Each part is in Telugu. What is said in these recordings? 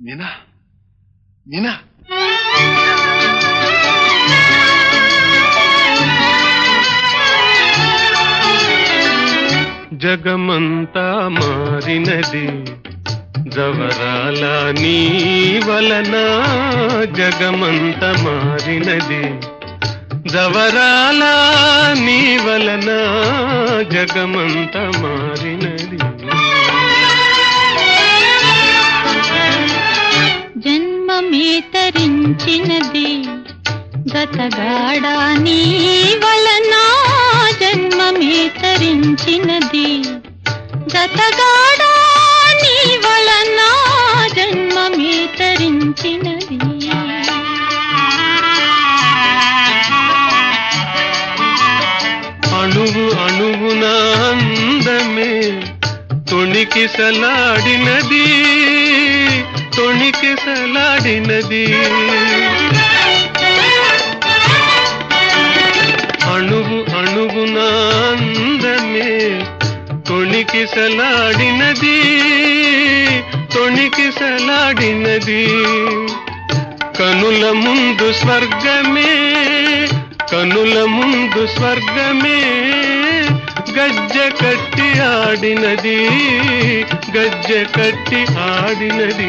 మీనా మీనా జగమంతా మారినది జవరాల నీ వలన జగమంత మారినది జవరాల నీ వలన జగమంత మారినది జన్మమే తరించినది గతగాడా నీ వలన జన్మమే తరించినది గతగాడా నీ వలన జన్మమే తరించినది అణువు అణువున అందమే తొణికి సలాడినది తొణికి సలాడినది అణువు అణువున అందమే తొణికి సలాడినది తొణికి సలాడినది కనుల ముందు స్వర్గమే కనుల ముందు స్వర్గమే గజ్జ కట్టి ఆడినది గజ్జ కట్టి ఆడినది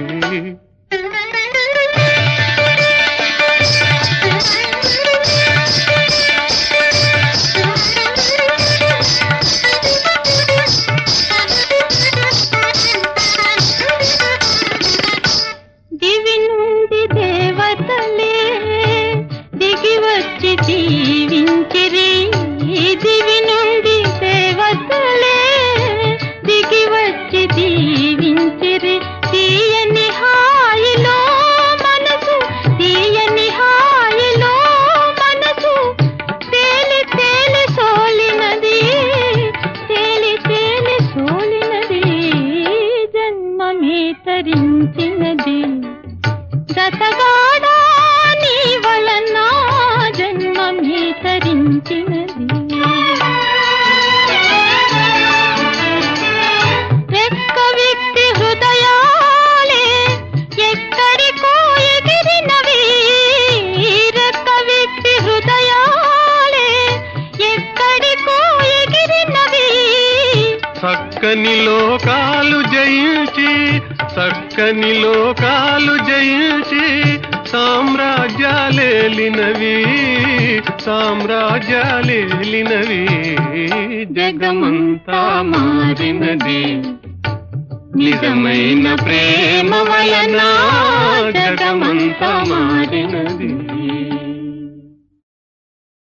దివి నుండి దేవతలే దిగి వచ్చి జీవించిరి దివి నుండి దేవతలే దిగి వచ్చి జీవించిరి తీయని హాయిలో మనసు తీయని హాయిలో మనసు తేలి తేలి సోలినది తేలి తేలి సోలినది జన్మమే తరించినది గతగాడా నీ వలన జన్మమే తరించినది రెక్క వ్యక్తి హృదయాలే ఎక్కడికో ఎగిరినవి రెక్క వ్యక్తి హృదయాలే ఎక్కడికో ఎగిరినవి చక్కని లోకాలు జయించి చక్కని లోకాలు జయించి సామ్రాజ్యాలేలినవి సామ్రాజ్యాలేలినవి జగమంతా మారినది నిజమైన ప్రేమ వలన జగమంతా మారినది